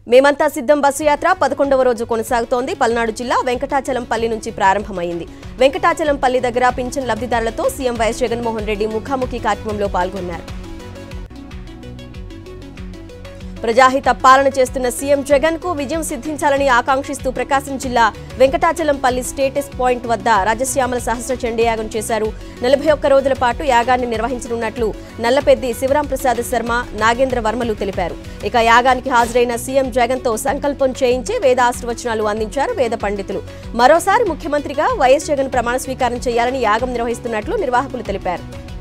మేమంతా సిద్ధం బస్సు యాత్ర పదకొండవ రోజు కొనసాగుతోంది పల్నాడు జిల్లా వెంకటాచలంపల్లి నుంచి ప్రారంభమైంది వెంకటాచలంపల్లి దగ్గర పింఛన్ లబ్ధిదారులతో సీఎం వైఎస్ జగన్మోహన్ రెడ్డి ముఖాముఖి కార్యక్రమంలో పాల్గొన్నారు ప్రజాహిత పాలన చేస్తున్న సీఎం జగన్ కు విజయం సిద్ధించాలని ఆకాంక్షిస్తూ ప్రకాశం జిల్లా వెంకటాచలంపల్లి స్టేటస్ పాయింట్ వద్ద రాజశ్యామల సహస్ర చండీ యాగం చేశారు నలభై ఒక్క రోజుల పాటు యాగాన్ని నిర్వహించనున్నట్లు నల్లపెద్ది శివరాం ప్రసాద్ శర్మ నాగేంద్ర వర్మలు తెలిపారు ఇక యాగానికి హాజరైన సీఎం జగన్ తో సంకల్పం చేయించి వేదాశ్రవచనాలు అందించారు వేద పండితులు మరోసారి ముఖ్యమంత్రిగా వైఎస్ జగన్ ప్రమాణ స్వీకారం చేయాలని యాగం నిర్వహిస్తున్నట్లు నిర్వాహకులు తెలిపారు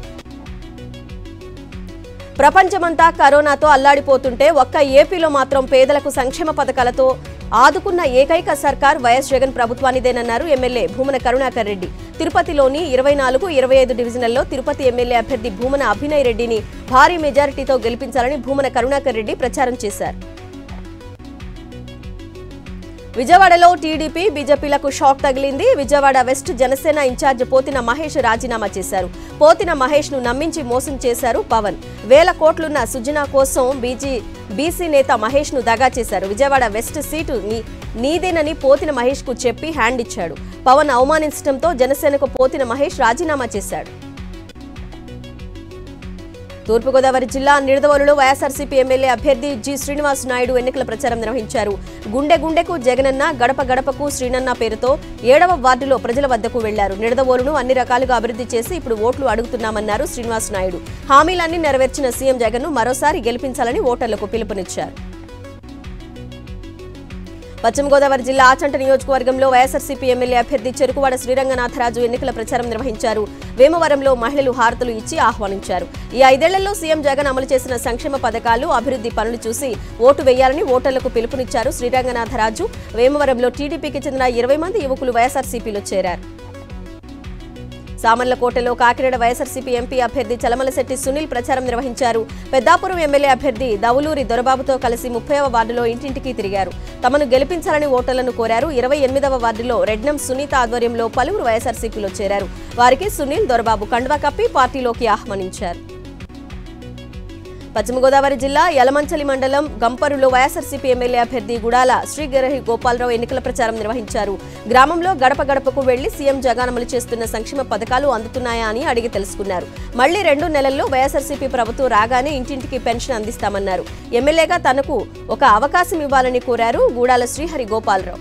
ప్రపంచమంతా కరోనాతో అల్లాడిపోతుంటే ఒక్క ఏపీలో మాత్రం పేదలకు సంక్షేమ పథకాలతో ఆదుకున్న ఏకైక సర్కార్ వైఎస్ జగన్ ప్రభుత్వానిదేనన్నారు ఎమ్మెల్యే భూమన కరుణాకర్ రెడ్డి తిరుపతిలోని ఇరవై నాలుగు ఇరవై ఐదు డివిజన్లలో తిరుపతి ఎమ్మెల్యే అభ్యర్థి భూమన అభినయ్ రెడ్డిని భారీ మెజారిటీతో గెలిపించాలని భూమన కరుణాకర్ రెడ్డి ప్రచారం చేశారు విజయవాడలో టీడీపీ బీజేపీలకు షాక్ తగిలింది విజయవాడ వెస్ట్ జనసేన ఇన్ఛార్జ్ పోతిన మహేష్ రాజీనామా చేశారు పోతిన మహేష్ ను నమ్మించి మోసం చేశారు పవన్ వేల కోట్లున్న సుజనా కోసం బీజీ బీసీ నేత మహేష్ ను దగా చేశారు విజయవాడ వెస్ట్ సీటు నీ నీదేనని పోతిన మహేష్ కు చెప్పి హ్యాండ్ ఇచ్చాడు పవన్ అవమానించడంతో జనసేనకు పోతిన మహేష్ రాజీనామా చేశాడు తూర్పుగోదావరి జిల్లా నిడదవోలులో వైఎస్ఆర్సీపీ ఎమ్మెల్యే అభ్యర్థి జి శ్రీనివాస్ నాయుడు ఎన్నికల ప్రచారం నిర్వహించారు గుండె గుండెకు జగనన్న గడప గడపకు శ్రీనన్న పేరుతో ఏడవ వార్డులో ప్రజల వద్దకు వెళ్లారు నిడదవోలును అన్ని రకాలుగా అభివృద్ధి చేసి ఇప్పుడు ఓట్లు అడుగుతున్నామన్నారు శ్రీనివాస్ నాయుడు హామీలన్నీ నెరవేర్చిన సీఎం జగన్ను మరోసారి గెలిపించాలని ఓటర్లకు పిలుపునిచ్చారు పశ్చిమ గోదావరి జిల్లా ఆచంట నియోజకవర్గంలో వైఎస్ఆర్సీపీ ఎమ్మెల్యే అభ్యర్థి చెరుకువాడ శ్రీరంగనాథరాజు ఎన్నికల ప్రచారం నిర్వహించారు వేమవరంలో మహిళలు హారతులు ఇచ్చి ఆహ్వానించారు ఈ ఐదేళ్లలో సీఎం జగన్ అమలు చేసిన సంక్షేమ పథకాలు అభివృద్ధి పనులు చూసి ఓటు వేయాలని ఓటర్లకు పిలుపునిచ్చారు శ్రీరంగనాథరాజు వేమవరంలో టీడీపీకి చెందిన ఇరవై మంది యువకులు వైఎస్ఆర్సీపీలో చేరారు సామర్లకోటలో కాకినాడ వైఎస్ఆర్సీపీ ఎంపీ అభ్యర్థి చలమలశెట్టి సునీల్ ప్రచారం నిర్వహించారు పెద్దాపురం ఎమ్మెల్యే అభ్యర్థి దవులూరి దొరబాబుతో కలిసి ముప్పైవ వార్డులో ఇంటింటికి తిరిగారు తమను గెలిపించాలని ఓటర్లను కోరారు ఇరవై ఎనిమిదవ వార్డులో రెడ్నం సునీత ఆధ్వర్యంలో పలువురు వైఎస్ఆర్సీపీలో చేరారు వారికి సునీల్ దొరబాబు కండువా కప్పి పార్టీలోకి ఆహ్వానించారు పశ్చిమ గోదావరి జిల్లా యలమంచలి మండలం గంపరులో వైఎస్ఆర్సీపీ ఎమ్మెల్యే అభ్యర్థి గుడాల శ్రీగిరహి గోపాలరావు ఎన్నికల ప్రచారం నిర్వహించారు గ్రామంలో గడప గడపకు వెళ్లి సీఎం జగన్ అమలు చేస్తున్న సంక్షేమ పథకాలు అందుతున్నాయా అని అడిగి తెలుసుకున్నారు మళ్లీ రెండు నెలల్లో వైఎస్ఆర్సీపీ ప్రభుత్వం రాగానే ఇంటింటికి పెన్షన్ అందిస్తామన్నారు ఎమ్మెల్యేగా తనకు ఒక అవకాశం ఇవ్వాలని కోరారు గూడాల శ్రీహరి గోపాలరావు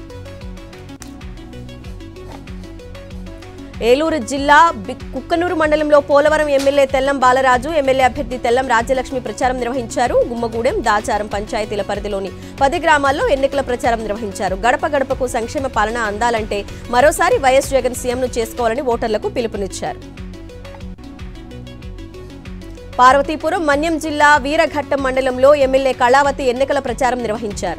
ఏలూరు జిల్లా బి- కుక్కనూరు మండలంలో పోలవరం ఎమ్మెల్యే తెల్లం బాలరాజు ఎమ్మెల్యే అభ్యర్థి తెల్లం రాజ్యలక్ష్మి ప్రచారం నిర్వహించారు గుమ్మగూడెం దాచారం పంచాయతీల పరిధిలోని పది గ్రామాల్లో ఎన్నికల ప్రచారం నిర్వహించారు గడప గడపకు సంక్షేమ పాలన అందాలంటే మరోసారి వైఎస్ జగన్ సీఎంను చేసుకోవాలని ఓటర్లకు పిలుపునిచ్చారు పార్వతీపురం మన్యం జిల్లా వీరఘట్టం మండలంలో ఎమ్మెల్యే కళావతి ఎన్నికల ప్రచారం నిర్వహించారు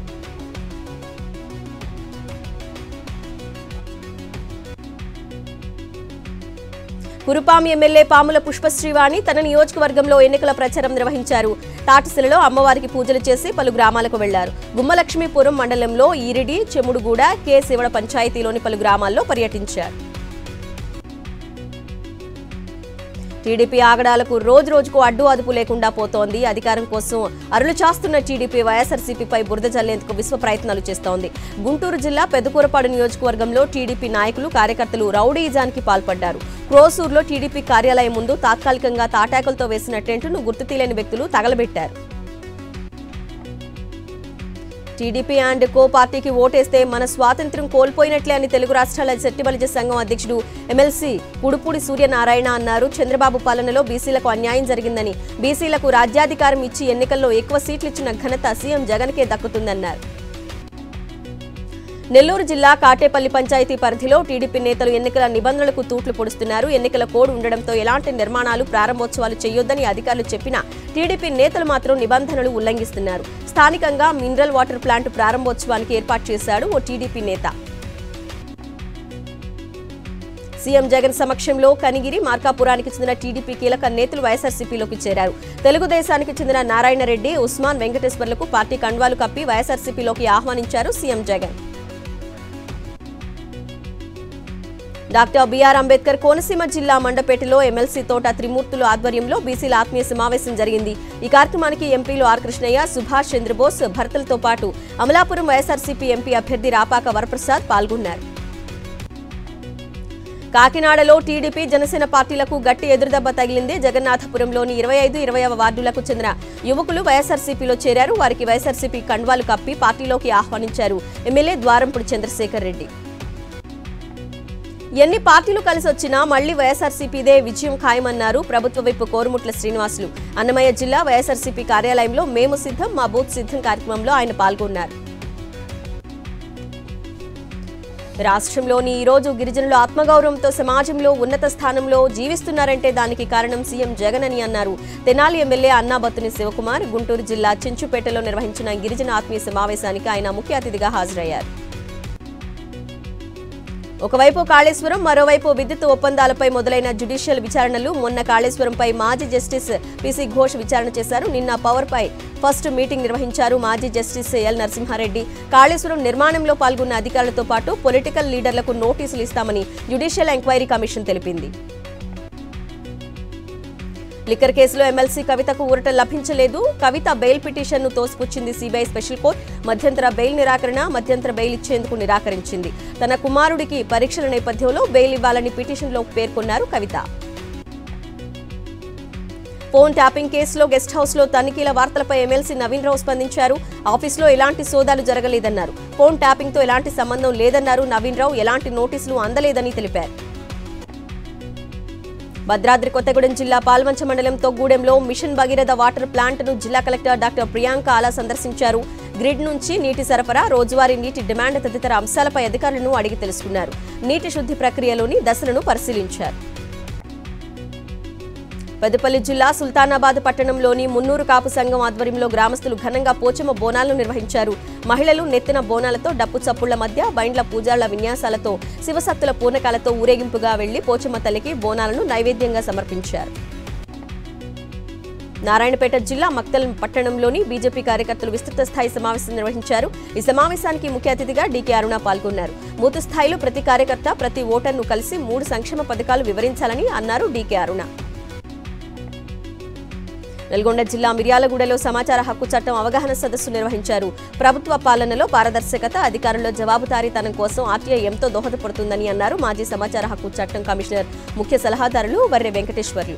కురుపాం ఎమ్మెల్యే పాముల పుష్పశ్రీవాణి తన నియోజకవర్గంలో ఎన్నికల ప్రచారం నిర్వహించారు తాటిశిలలో అమ్మవారికి పూజలు చేసి పలు గ్రామాలకు వెళ్లారు గుమ్మలక్ష్మీపురం మండలంలో ఈరిడి చెముడుగూడ కె శివడ పంచాయతీలోని పలు గ్రామాల్లో పర్యటించారు టీడీపీ ఆగడాలకు రోజు రోజుకు అడ్డు అదుపు లేకుండా పోతోంది అధికారం కోసం అరులు చాస్తున్న టీడీపీ వైఎస్ఆర్సీపీపై బురద జల్లేందుకు విశ్వ ప్రయత్నాలు చేస్తోంది గుంటూరు జిల్లా పెదకూరపాడు నియోజకవర్గంలో టీడీపీ నాయకులు కార్యకర్తలు రౌడీజానికి పాల్పడ్డారు క్రోసూరులో టీడీపీ కార్యాలయం ముందు తాత్కాలికంగా తాటాకులతో వేసిన టెంటును గుర్తు తెలియని వ్యక్తులు తగలబెట్టారు టీడీపీ అండ్ కో పార్టీకి ఓటేస్తే మన స్వాతంత్ర్యం కోల్పోయినట్లే అని తెలుగు రాష్ట్రాల శెట్టిబలిజ సంఘం అధ్యక్షుడు ఎమ్మెల్సీ కుడుపూడి సూర్యనారాయణ అన్నారు చంద్రబాబు పాలనలో బీసీలకు అన్యాయం జరిగిందని బీసీలకు రాజ్యాధికారం ఇచ్చి ఎన్నికల్లో ఎక్కువ సీట్లు ఇచ్చిన ఘనత సీఎం జగన్కే దక్కుతుందన్నారు నెల్లూరు జిల్లా కాటేపల్లి పంచాయతీ పరిధిలో టీడీపీ నేతలు ఎన్నికల నిబంధనలకు తూట్లు పొడుస్తున్నారు ఎన్నికల కోడ్ ఉండడంతో ఎలాంటి నిర్మాణాలు ప్రారంభోత్సవాలు చేయొద్దని అధికారులు చెప్పినా టీడీపీ నేతలు మాత్రం నిబంధనలు ఉల్లంఘిస్తున్నారు స్థానికంగా మినరల్ వాటర్ ప్లాంట్ ప్రారంభోత్సవానికి ఏర్పాటు చేశాడు ఓ టీడీపీ నేత సీఎం జగన్ సమక్షంలో కనిగిరి మార్కాపురానికి చెందిన టీడీపీ కీలక నేతలు వైఎస్ఆర్సీపీలోకి చేరారు తెలుగుదేశానికి చెందిన నారాయణ రెడ్డి ఉస్మాన్ వెంకటేశ్వర్లకు పార్టీ కండువాలు కప్పి వైఎస్ఆర్సీపీలోకి ఆహ్వానించారు సీఎం జగన్ డాక్టర్ బిఆర్ అంబేద్కర్ కోనసీమ జిల్లా మండపేటలో ఎమ్మెల్సీ తోట త్రిమూర్తులు ఆధ్వర్యంలో బీసీల ఆత్మీయ సమావేశం జరిగింది ఈ కార్యక్రమానికి ఎంపీలు ఆర్ కృష్ణయ్య సుభాష్ చంద్రబోస్ భర్తలతో పాటు అమలాపురం వైఎస్ఆర్సీపీ ఎంపీ అభ్యర్థి రాపాక వరప్రసాద్ పాల్గొన్నారు కాకినాడలో టీడీపీ జనసేన పార్టీలకు గట్టి ఎదురుదెబ్బ తగిలింది జగన్నాథపురంలోని ఇరవై ఐదు ఇరవైవ వార్డులకు చెందిన యువకులు వైఎస్ఆర్సీపీలో చేరారు వారికి వైఎస్ఆర్సీపీ కండువాలు కప్పి పార్టీలోకి ఆహ్వానించారు ఎమ్మెల్యే ద్వారంపూడి చంద్రశేఖర్ రెడ్డి ఎన్ని పార్టీలు కలిసి వచ్చినా మళ్లీ వైఎస్ఆర్సీపీదే విజయం ఖాయమన్నారు ప్రభుత్వ వైపు కోరుముట్ల శ్రీనివాసులు అన్నమయ్య జిల్లా వైఎస్ఆర్సీపీ కార్యాలయంలో మేము సిద్ధం మా బూత్ సిద్ధం కార్యక్రమంలో ఆయన పాల్గొన్నారు రాష్ట్రంలోని ఈ రోజు గిరిజనులు ఆత్మగౌరవంతో సమాజంలో ఉన్నత స్థానంలో జీవిస్తున్నారంటే దానికి కారణం సీఎం జగన్ అని అన్నారు తెనాలి ఎమ్మెల్యే అన్నాబత్తుని శివకుమార్ గుంటూరు జిల్లా చెంచుపేటలో నిర్వహించిన గిరిజన ఆత్మీయ సమావేశానికి ఆయన ముఖ్య అతిథిగా హాజరయ్యారు ఒకవైపు కాళేశ్వరం మరోవైపు విద్యుత్ ఒప్పందాలపై మొదలైన జ్యుడిషియల్ విచారణలు మొన్న కాళేశ్వరంపై మాజీ జస్టిస్ పిసి ఘోష్ విచారణ చేశారు నిన్న పవర్ పై ఫస్ట్ మీటింగ్ నిర్వహించారు మాజీ జస్టిస్ ఎల్ నరసింహారెడ్డి కాళేశ్వరం నిర్మాణంలో పాల్గొన్న అధికారులతో పాటు పొలిటికల్ లీడర్లకు నోటీసులు ఇస్తామని జ్యుడిషియల్ ఎంక్వైరీ కమిషన్ తెలిపింది లిక్కర్ కేసులో ఎమ్మెల్సీ కవితకు ఊరట లభించలేదు కవిత బెయిల్ పిటిషన్ను తోసిపుచ్చింది సిబిఐ స్పెషల్ కోర్టు మధ్యంతర బెయిల్ నిరాకరణ మధ్యంతర బెయిల్ ఇచ్చేందుకు నిరాకరించింది తన కుమారుడికి పరీక్షల నేపథ్యంలో బెయిల్ ఇవ్వాలని పిటిషన్లో పేర్కొన్నారు కవిత ఫోన్ ట్యాపింగ్ కేసులో గెస్ట్ హౌస్ లో తనిఖీల వార్తలపై ఎమ్మెల్సీ నవీన్ రావు స్పందించారు ఆఫీసులో ఎలాంటి సోదాలు జరగలేదన్నారు ఫోన్ ట్యాపింగ్ తో ఎలాంటి సంబంధం లేదన్నారు నవీన్ రావు ఎలాంటి నోటీసులు అందలేదని తెలిపారు భద్రాద్రి కొత్తగూడెం జిల్లా పాల్వంచ మండలం తొగ్గూడెంలో మిషన్ భగీరథ వాటర్ ప్లాంట్ ను జిల్లా కలెక్టర్ డాక్టర్ ప్రియాంక ఆలా సందర్శించారు గ్రిడ్ నుంచి నీటి సరఫరా రోజువారీ నీటి డిమాండ్ తదితర అంశాలపై అధికారులను అడిగి తెలుసుకున్నారు నీటి శుద్ధి ప్రక్రియలోని దశలను పరిశీలించారు పెద్దపల్లి జిల్లా సుల్తానాబాద్ పట్టణంలోని మున్నూరు కాపు సంఘం ఆధ్వర్యంలో గ్రామస్తులు ఘనంగా పోచమ్మ బోనాలను నిర్వహించారు మహిళలు నెత్తిన బోనాలతో డప్పు చప్పుళ్ల మధ్య బైండ్ల పూజాళ్ల విన్యాసాలతో శివసత్తుల పూనకాలతో ఊరేగింపుగా వెళ్లి పోచమ్మ తల్లికి బోనాలను నైవేద్యంగా సమర్పించారు నారాయణపేట జిల్లా మక్తల్ పట్టణంలోని బీజేపీ కార్యకర్తలు విస్తృత స్థాయి సమావేశం నిర్వహించారు ఈ సమావేశానికి ముఖ్య అతిథిగా డీకే అరుణ పాల్గొన్నారు బూత్ స్థాయిలో ప్రతి కార్యకర్త ప్రతి ఓటర్ను కలిసి మూడు సంక్షేమ పథకాలు వివరించాలని అన్నారు డీకే అరుణ నల్గొండ జిల్లా మిర్యాలగూడలో సమాచార హక్కు చట్టం అవగాహన సదస్సు నిర్వహించారు ప్రభుత్వ పాలనలో పారదర్శకత అధికారుల్లో జవాబుదారీతనం కోసం ఆర్టీఐ ఎంతో దోహదపడుతుందని అన్నారు మాజీ సమాచార హక్కు చట్టం కమిషనర్ ముఖ్య సలహాదారులు వర్రె వెంకటేశ్వర్లు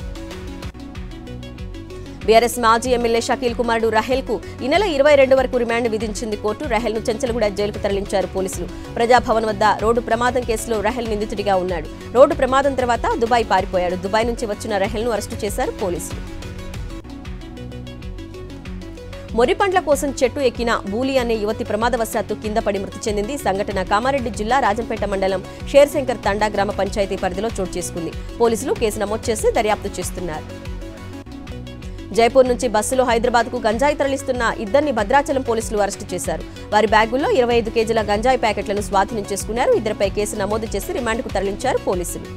బీఆర్ఎస్ మాజీ ఎమ్మెల్యే షకీల్ కుమారుడు రహేల్ కు ఈ నెల ఇరవై రెండు వరకు రిమాండ్ విధించింది కోర్టు రహేల్ ను చెంచలగూడ జైలుకు తరలించారు పోలీసులు ప్రజాభవన్ వద్ద రోడ్డు ప్రమాదం కేసులో రహేల్ నిందితుడిగా ఉన్నాడు రోడ్డు ప్రమాదం తర్వాత దుబాయ్ పారిపోయాడు దుబాయ్ నుంచి వచ్చిన రహేల్ ను అరెస్టు చేశారు పోలీసులు మొరిపండ్ల కోసం చెట్టు ఎక్కిన బూలి అనే యువతి ప్రమాదవశాత్తు కింద పడి మృతి చెందింది ఈ సంఘటన కామారెడ్డి జిల్లా రాజంపేట మండలం షేర్శంకర్ తండా గ్రామ పంచాయతీ పరిధిలో చోటు చేసుకుంది పోలీసులు కేసు నమోదు చేసి దర్యాప్తు చేస్తున్నారు జైపూర్ నుంచి బస్సులో హైదరాబాద్ కు గంజాయి తరలిస్తున్న ఇద్దరిని భద్రాచలం పోలీసులు అరెస్టు చేశారు వారి బ్యాగుల్లో ఇరవై ఐదు కేజీల గంజాయి ప్యాకెట్లను స్వాధీనం చేసుకున్నారు ఇద్దరిపై కేసు నమోదు చేసి రిమాండ్కు తరలించారు పోలీసులు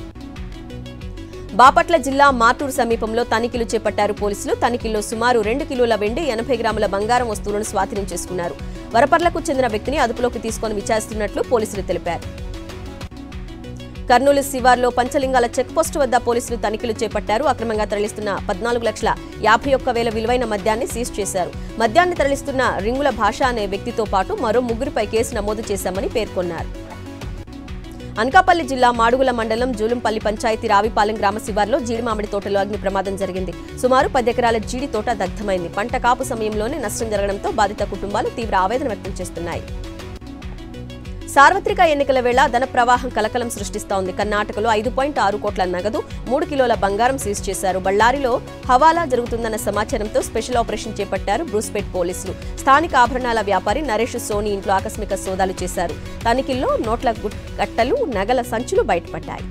బాపట్ల జిల్లా మార్టూరు సమీపంలో తనిఖీలు చేపట్టారు పోలీసులు తనిఖీల్లో సుమారు రెండు కిలోల వెండి ఎనభై గ్రాముల బంగారం వస్తువులను స్వాధీనం చేసుకున్నారు వరపర్లకు చెందిన వ్యక్తిని అదుపులోకి తీసుకొని విచారిస్తున్నట్లు పోలీసులు తెలిపారు కర్నూలు శివార్లో పంచలింగాల చెక్పోస్టు వద్ద పోలీసులు తనిఖీలు చేపట్టారు అక్రమంగా తరలిస్తున్న పద్నాలుగు లక్షల యాభై ఒక్క వేల విలువైన మద్యాన్ని సీజ్ చేశారు మద్యాన్ని తరలిస్తున్న రింగుల భాష అనే వ్యక్తితో పాటు మరో ముగ్గురిపై కేసు నమోదు చేశామని పేర్కొన్నారు అనకాపల్లి జిల్లా మాడుగుల మండలం జూలంపల్లి పంచాయతీ రావిపాలెం గ్రామ శివార్లో జీడి మామిడి తోటలో అగ్ని ప్రమాదం జరిగింది సుమారు పది ఎకరాల జీడి తోట దగ్ధమైంది పంట కాపు సమయంలోనే నష్టం జరగడంతో బాధిత కుటుంబాలు తీవ్ర ఆవేదన వ్యక్తం చేస్తున్నాయి సార్వత్రిక ఎన్నికల వేళ ధన ప్రవాహం కలకలం సృష్టిస్తోంది కర్ణాటకలో ఐదు పాయింట్ ఆరు కోట్ల నగదు మూడు కిలోల బంగారం సీజ్ చేశారు బళ్ళారిలో హవాలా జరుగుతుందన్న సమాచారంతో స్పెషల్ ఆపరేషన్ చేపట్టారు బ్రూస్పేట్ పోలీసులు స్థానిక ఆభరణాల వ్యాపారి నరేష్ సోని ఇంట్లో ఆకస్మిక సోదాలు చేశారు తనిఖీల్లో నోట్ల గుట్- గట్టలు నగల సంచులు బయటపడ్డాయి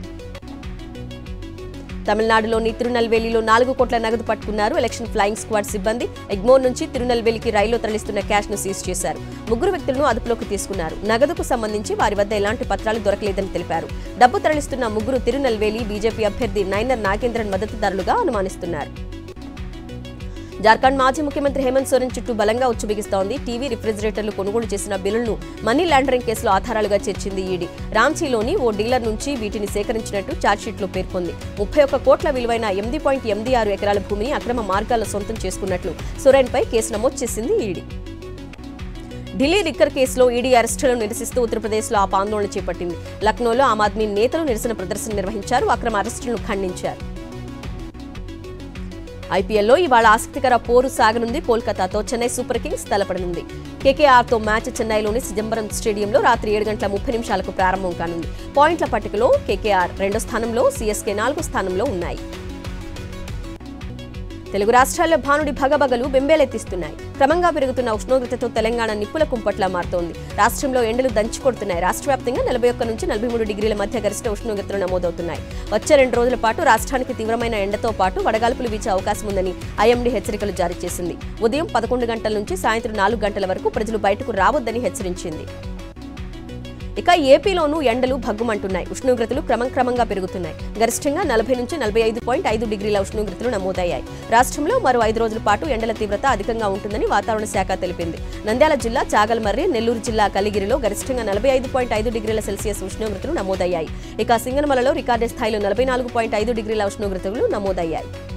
తమిళనాడులోని తిరునల్వేలిలో నాలుగు కోట్ల నగదు పట్టుకున్నారు ఎలక్షన్ ఫ్లయింగ్ స్క్వాడ్ సిబ్బంది ఎగ్మోర్ నుంచి తిరునల్వేలికి రైల్లో తరలిస్తున్న క్యాష్ ను సీజ్ చేశారు ముగ్గురు వ్యక్తులను అదుపులోకి తీసుకున్నారు నగదుకు సంబంధించి వారి వద్ద ఎలాంటి పత్రాలు దొరకలేదని తెలిపారు డబ్బు తరలిస్తున్న ముగ్గురు తిరునల్వేలి బీజేపీ అభ్యర్థి నైనర్ నాగేంద్రన్ మద్దతుదారులుగా అనుమానిస్తున్నారు జార్ఖండ్ మాజీ ముఖ్యమంత్రి హేమంత్ సోరెన్ చుట్టూ బలంగా ఉచ్చుబిగిస్తోంది టీవీ రిఫ్రిజిరేటర్లు కొనుగోలు చేసిన బిల్లులను మనీ లాండరింగ్ కేసులో ఆధారాలుగా చేర్చింది ఈడీ రాంచీలోని ఓ డీలర్ నుంచి వీటిని సేకరించినట్టు ఛార్జ్షీట్లో పేర్కొంది ముప్పై ఒక్క కోట్ల విలువైన ఎనిమిది పాయింట్ ఎనిమిది ఆరు ఎకరాల భూమిని అక్రమ మార్గాల్లో సొంతం చేసుకున్నట్లు సోరెన్పై కేసు నమోదు చేసింది ఈడీ ఢిల్లీ లిక్కర్ కేసులో ఈడీ అరెస్టులను నిరసిస్తూ ఉత్తరప్రదేశ్లో ఆప్ ఆందోళన చేపట్టింది లక్నోలో ఆమ్ ఆద్మీ నేతలు నిరసన ప్రదర్శన నిర్వహించారు అక్రమ అరెస్టులను ఖండించారు ఐపీఎల్లో ఇవాళ ఆసక్తికర పోరు సాగనుంది కోల్కతాతో చెన్నై సూపర్ కింగ్స్ తలపడనుంది కేకేఆర్తో మ్యాచ్ చెన్నైలోని చిదంబరం స్టేడియంలో రాత్రి ఏడు గంటల ముప్పై నిమిషాలకు ప్రారంభం కానుంది పాయింట్ల పట్టికలో కేకేఆర్ రెండో స్థానంలో సీఎస్కే నాలుగో స్థానంలో ఉన్నాయి తెలుగు రాష్ట్రాల్లో భానుడి భగభగలు బెంబేలెత్తిస్తున్నాయి క్రమంగా పెరుగుతున్న ఉష్ణోగ్రతతో తెలంగాణ నిప్పుల కుంపట్లా మారుతోంది రాష్ట్రంలో ఎండలు దంచి కొడుతున్నాయి రాష్ట్ర వ్యాప్తంగా నలభై ఒక్క నుంచి నలభై మూడు డిగ్రీల మధ్య గరిష్ట ఉష్ణోగ్రతలు నమోదవుతున్నాయి వచ్చే రెండు రోజుల పాటు రాష్ట్రానికి తీవ్రమైన ఎండతో పాటు వడగాల్పులు వీచే అవకాశం ఉందని ఐఎండీ హెచ్చరికలు జారీ చేసింది ఉదయం పదకొండు గంటల నుంచి సాయంత్రం నాలుగు గంటల వరకు ప్రజలు బయటకు రావద్దని హెచ్చరించింది ఇక ఏపీలోనూ ఎండలు భగ్గుమంటున్నాయి ఉష్ణోగ్రతలు క్రమంక్రమంగా పెరుగుతున్నాయి గరిష్టంగా నలభై నుంచి నలభై ఐదు పాయింట్ ఐదు డిగ్రీల ఉష్ణోగ్రతలు నమోదయ్యాయి రాష్ట్రంలో మరో ఐదు రోజుల పాటు ఎండల తీవ్రత అధికంగా ఉంటుందని వాతావరణ శాఖ తెలిపింది నంద్యాల జిల్లా చాగల్మర్రి నెల్లూరు జిల్లా కలిగిరిలో గరిష్టంగా నలభై ఐదు పాయింట్ ఐదు డిగ్రీల సెల్సియస్ ఉష్ణోగ్రతలు నమోదయ్యాయి ఇక సింగనమలలో రికార్డు స్థాయిలో నలభై నాలుగు పాయింట్ ఐదు డిగ్రీల ఉష్ణోగ్రతలు నమోదయ్యాయి